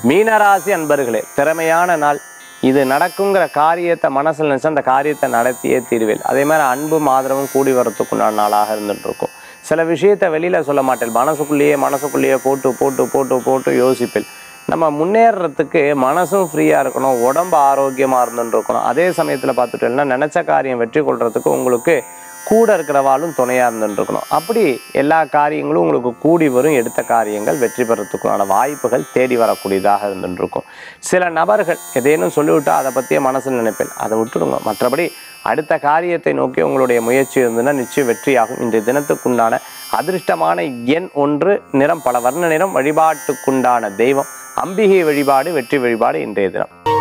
மீனராசி அன்பர்களே திறமையான நாள் இது நடக்குங்கிற காரியத்தை மனசில் நினச்சி அந்த காரியத்தை நடத்தியே தீர்வேல் அதே மாதிரி அன்பும் ஆதரவும் கூடி வரத்துக்குண்டான நாளாக இருந்துட்டு இருக்கும் சில விஷயத்தை வெளியில் சொல்ல மாட்டேன் மனசுக்குள்ளேயே மனசுக்குள்ளேயே போட்டு போட்டு போட்டு போட்டு யோசிப்பேன் நம்ம முன்னேறத்துக்கு மனசும் ஃப்ரீயாக இருக்கணும் உடம்பு ஆரோக்கியமாக இருந்துட்டு இருக்கணும் அதே சமயத்தில் பார்த்துட்டோம்னா நினச்ச காரியம் வெற்றி கொள்றதுக்கு உங்களுக்கு கூட இருக்கிறவாளும் துணையாக இருந்துட்டு இருக்கணும் அப்படி எல்லா காரியங்களும் உங்களுக்கு கூடி வரும் எடுத்த காரியங்கள் வெற்றி பெறத்துக்குண்டான வாய்ப்புகள் தேடி வரக்கூடியதாக இருந்துட்டு இருக்கும் சில நபர்கள் எதேனும் சொல்லிவிட்டா அதை பற்றியே மனசில் நினைப்பேன் அதை விட்டுடுங்க மற்றபடி அடுத்த காரியத்தை நோக்கி உங்களுடைய முயற்சி இருந்ததுன்னா நிச்சயம் வெற்றியாகும் இன்றைய தினத்துக்குண்டான அதிர்ஷ்டமான எண் ஒன்று நிறம் பல வர்ண நிறம் வழிபாட்டுக்குண்டான தெய்வம் அம்பிகை வழிபாடு வெற்றி வழிபாடு இன்றைய தினம்